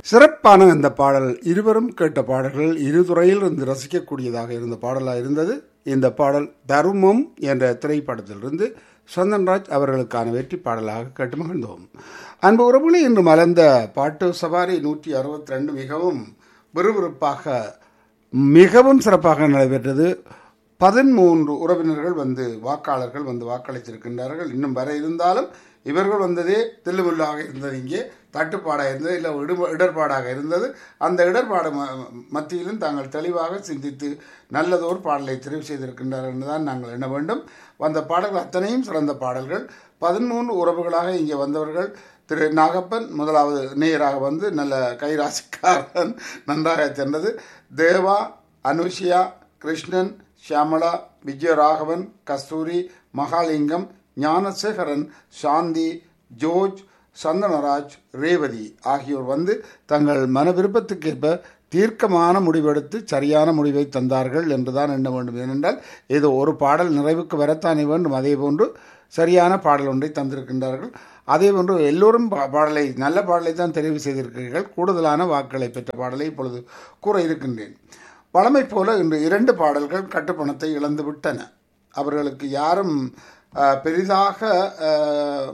சிறப்பான இந்த பாடல் இருவரும் கேட்ட பாடல்கள் இருதுறையில் இருந்து ரசிக்கக்கூடியதாக இருந்த பாடலாக இருந்தது இந்த பாடல் தருமம் என்ற திரைப்படத்திலிருந்து சந்தன்ராஜ் அவர்களுக்கான வெற்றி பாடலாக கேட்டு மகிழ்ந்தோம் அன்பு உறவுகளே இன்று மலர்ந்த பாட்டு சவாரி நூற்றி அறுபத்தி ரெண்டு மிகவும் விறுவிறுப்பாக மிகவும் சிறப்பாக நடைபெற்றது பதிமூன்று உறவினர்கள் வந்து வாக்காளர்கள் வந்து வாக்களித்திருக்கின்றார்கள் இன்னும் வர இருந்தாலும் இவர்கள் வந்ததே தில்லுமுல்லாக இருந்தது இங்கே தட்டுப்பாடாக இருந்தது இல்லை இடு இடர்பாடாக இருந்தது அந்த இடர்பாடு ம- மத்தியிலும் தாங்கள் தெளிவாக சிந்தித்து நல்லதொரு பாடலை தெரிவு செய்திருக்கின்றார்கள் என்றுதான் நாங்கள் எண்ண வேண்டும் வந்த பாடல்கள் அத்தனையும் சிறந்த பாடல்கள் பதிமூன்று உறவுகளாக இங்கே வந்தவர்கள் திரு நாகப்பன் முதலாவது நேயராக வந்து நல்ல கைராசிக்காரன் நன்றாக சென்றது தேவா அனுஷியா கிருஷ்ணன் ஷியாமளா விஜயராகவன் கஸ்தூரி மகாலிங்கம் ஞானசேகரன் சாந்தி ஜோர்ஜ் சந்தனராஜ் ரேவதி ஆகியோர் வந்து தங்கள் மன விருப்பத்துக்கேற்ப தீர்க்கமான முடிவெடுத்து சரியான முடிவை தந்தார்கள் என்றுதான் எண்ண வேண்டும் ஏனென்றால் ஏதோ ஒரு பாடல் நிறைவுக்கு வரத்தானே வேண்டும் அதே போன்று சரியான பாடல் ஒன்றை தந்திருக்கின்றார்கள் அதே போன்று எல்லோரும் பா- பாடலை நல்ல பாடலை தான் தெரிவு செய்திருக்கிறீர்கள் கூடுதலான வாக்குகளை பெற்ற பாடலை இப்பொழுது கூற இருக்கின்றேன் வழமை போல இன்று இரண்டு பாடல்கள் கட்டுப்பணத்தை இழந்து விட்டன அவர்களுக்கு யாரும் அஹ், பெரிதாக அஹ்,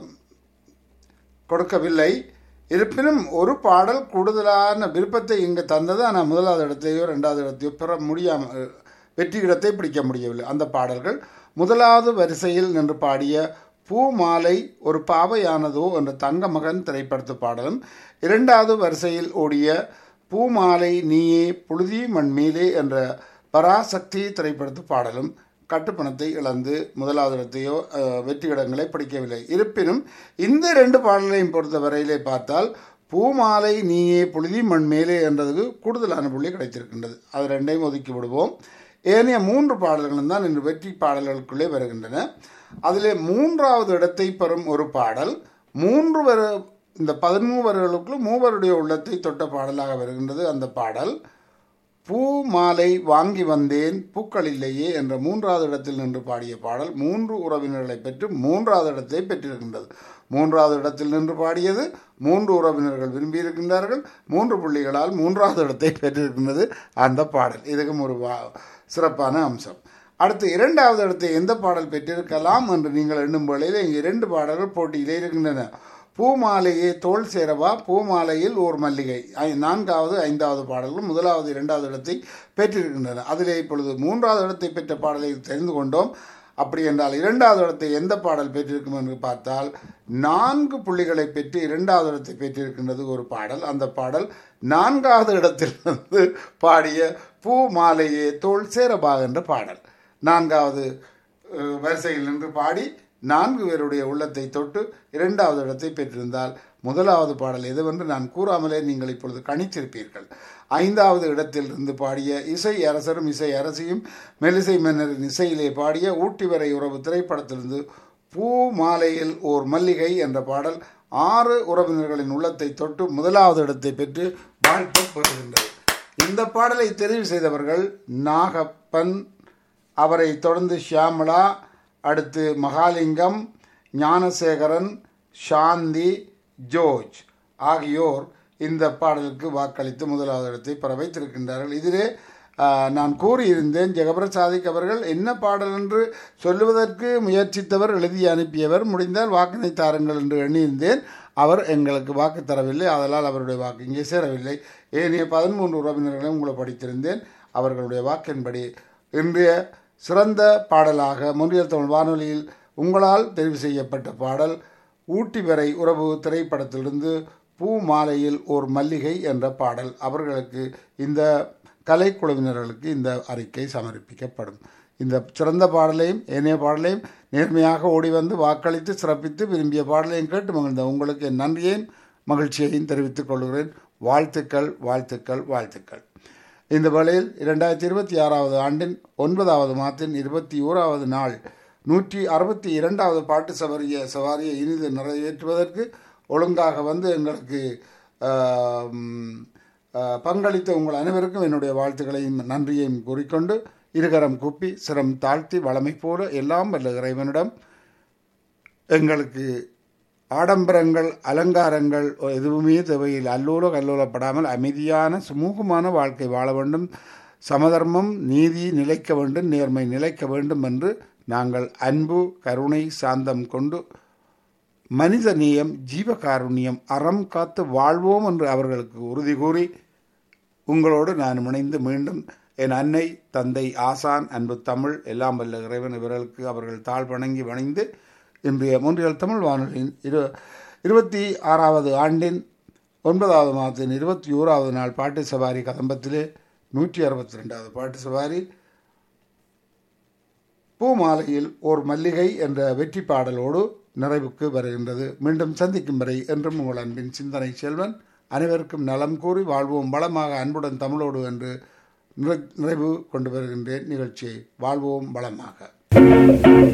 கொடுக்கவில்லை இருப்பினும் ஒரு பாடல் கூடுதலான விருப்பத்தை இங்கு தந்தது ஆனால் முதலாவது இடத்தையோ ரெண்டாவது இடத்தையோ பெற முடியாமல் வெற்றி இடத்தை பிடிக்க முடியவில்லை அந்த பாடல்கள் முதலாவது வரிசையில் நின்று பாடிய பூ மாலை ஒரு பாவையானதோ என்ற தங்க மகன் திரைப்படத்து பாடலும் இரண்டாவது வரிசையில் ஓடிய பூ மாலை நீயே புழுதி மண் மேலே என்ற பராசக்தி திரைப்படத்து பாடலும் கட்டுப்பணத்தை இழந்து முதலாவது இடத்தையோ அஹ், வெற்றி இடங்களை பிடிக்கவில்லை இருப்பினும் இந்த ரெண்டு பாடலையும் பொறுத்த வரையிலே பார்த்தால் பூமாலை நீயே புழுதி மண் மேலே என்றதுக்கு கூடுதலான புள்ளி கிடைத்திருக்கின்றது அது ரெண்டையும் ஒதுக்கி விடுவோம் ஏனைய மூன்று பாடல்களும் தான் இன்று வெற்றி பாடல்களுக்குள்ளே வருகின்றன அதிலே மூன்றாவது இடத்தை பெறும் ஒரு பாடல் மூன்று வர இந்த பதிமூவர்களுக்குள் மூவருடைய உள்ளத்தை தொட்ட பாடலாக வருகின்றது அந்த பாடல் பூ மாலை வாங்கி வந்தேன் பூக்கள் இல்லையே என்ற மூன்றாவது இடத்தில் நின்று பாடிய பாடல் மூன்று உறவினர்களை பெற்று மூன்றாவது இடத்தை பெற்றிருக்கின்றது மூன்றாவது இடத்தில் நின்று பாடியது மூன்று உறவினர்கள் விரும்பியிருக்கின்றார்கள் மூன்று புள்ளிகளால் மூன்றாவது இடத்தை பெற்றிருக்கின்றது அந்த பாடல் இதுக்கும் ஒரு வா- சிறப்பான அம்சம் அடுத்து இரண்டாவது இடத்தை எந்த பாடல் பெற்றிருக்கலாம் என்று நீங்கள் எண்ணும் வேளையில் இங்கே இரண்டு பாடல்கள் போட்டியிலே இருக்கின்றன பூமாலையே தோல் சேரவா பூமாலையில் ஓர் மல்லிகை ஐ- நான்காவது ஐந்தாவது பாடல்கள் முதலாவது இரண்டாவது இடத்தை பெற்றிருக்கின்றன அதிலே இப்பொழுது மூன்றாவது இடத்தை பெற்ற பாடலை தெரிந்து கொண்டோம் அப்படி என்றால் இரண்டாவது இடத்தை எந்த பாடல் பெற்றிருக்கும் என்று பார்த்தால் நான்கு புள்ளிகளை பெற்று இரண்டாவது இடத்தை பெற்றிருக்கின்றது ஒரு பாடல் அந்த பாடல் நான்காவது இடத்தில் வந்து பாடிய பூ மாலையே தோல் சேரபா என்ற பாடல் நான்காவது அஹ், வரிசையில் நின்று பாடி நான்கு பேருடைய உள்ளத்தை தொட்டு இரண்டாவது இடத்தை பெற்றிருந்தால் முதலாவது பாடல் எதுவென்று நான் கூறாமலே நீங்கள் இப்பொழுது கணித்திருப்பீர்கள் ஐந்தாவது இடத்தில் இருந்து பாடிய இசை அரசரும் இசை அரசியும் மெலிசை மன்னரின் இசையிலே பாடிய ஊட்டி வரை உறவு திரைப்படத்திலிருந்து பூ மாலையில் ஓர் மல்லிகை என்ற பாடல் ஆறு உறவினர்களின் உள்ளத்தை தொட்டு முதலாவது இடத்தை பெற்று வாழ்த்து பெறுகின்றது இந்த பாடலை தெரிவு செய்தவர்கள் நாகப்பன் அவரை தொடர்ந்து ஷியாமளா அடுத்து மகாலிங்கம் ஞானசேகரன் சாந்தி ஜோர்ஜ் ஆகியோர் இந்த பாடலுக்கு வாக்களித்து முதலாவது இடத்தை பெற வைத்திருக்கின்றார்கள் இதிலே ஆ, நான் கூறியிருந்தேன் ஜெகபிரசாதிக் அவர்கள் என்ன பாடல் என்று சொல்லுவதற்கு முயற்சித்தவர் எழுதி அனுப்பியவர் முடிந்தால் வாக்கினை தாருங்கள் என்று எண்ணியிருந்தேன் அவர் எங்களுக்கு வாக்கு தரவில்லை அதனால் அவருடைய வாக்கு இங்கே சேரவில்லை ஏனைய பதிமூன்று உறவினர்களையும் உங்களை படித்திருந்தேன் அவர்களுடைய வாக்கின்படி இன்றைய சிறந்த பாடலாக முன்றியல் தமிழ் வானொலியில் உங்களால் தெரிவு செய்யப்பட்ட பாடல் ஊட்டி வரை உறவு திரைப்படத்திலிருந்து பூ மாலையில் ஓர் மல்லிகை என்ற பாடல் அவர்களுக்கு இந்த கலைக்குழுவினர்களுக்கு இந்த அறிக்கை சமர்ப்பிக்கப்படும் இந்த சிறந்த பாடலையும் ஏனைய பாடலையும் நேர்மையாக ஓடி வந்து வாக்களித்து சிறப்பித்து விரும்பிய பாடலையும் கேட்டு மகிழ்ந்த உங்களுக்கு என் நன்றியையும் மகிழ்ச்சியையும் தெரிவித்துக் கொள்கிறேன் வாழ்த்துக்கள் வாழ்த்துக்கள் வாழ்த்துக்கள் இந்த வேளையில் இரண்டாயிரத்தி இருபத்தி ஆறாவது ஆண்டின் ஒன்பதாவது மாதத்தின் இருபத்தி ஓராவது நாள் நூற்றி அறுபத்தி இரண்டாவது பாட்டு சவாரிய சவாரியை இனிது நிறைவேற்றுவதற்கு ஒழுங்காக வந்து எங்களுக்கு ஆம், ஆ, பங்களித்த உங்கள் அனைவருக்கும் என்னுடைய வாழ்த்துக்களையும் நன்றியையும் கூறிக்கொண்டு இருகரம் கூப்பி சிரம் தாழ்த்தி வளமை போல எல்லாம் வல்ல இறைவனிடம் எங்களுக்கு ஆடம்பரங்கள் அலங்காரங்கள் எதுவுமே தேவையில் அல்லோல கல்லோலப்படாமல் அமைதியான சுமூகமான வாழ்க்கை வாழ வேண்டும் சமதர்மம் நீதி நிலைக்க வேண்டும் நேர்மை நிலைக்க வேண்டும் என்று நாங்கள் அன்பு கருணை சாந்தம் கொண்டு மனித நேயம் ஜீவகாருண்யம் அறம் காத்து வாழ்வோம் என்று அவர்களுக்கு உறுதி கூறி உங்களோடு நான் இணைந்து மீண்டும் என் அன்னை தந்தை ஆசான் அன்பு தமிழ் எல்லாம் வல்ல இறைவன் இவர்களுக்கு அவர்கள் தாழ் வணங்கி வணைந்து இன்றைய மூன்றியல் தமிழ் வானொலியின் இரு இருபத்தி ஆறாவது ஆண்டின் ஒன்பதாவது மாதத்தின் இருபத்தி ஓராவது நாள் பாட்டு சவாரி கதம்பத்திலே நூற்றி அறுபத்தி ரெண்டாவது பாட்டு சவாரி பூமாலையில் ஓர் மல்லிகை என்ற வெற்றி பாடலோடு நிறைவுக்கு வருகின்றது மீண்டும் சந்திக்கும் வரை என்றும் உங்கள் அன்பின் சிந்தனை செல்வன் அனைவருக்கும் நலம் கூறி வாழ்வோம் வளமாக அன்புடன் தமிழோடு என்று நிறைவு கொண்டு வருகின்றேன் நிகழ்ச்சியை வாழ்வோம் வளமாக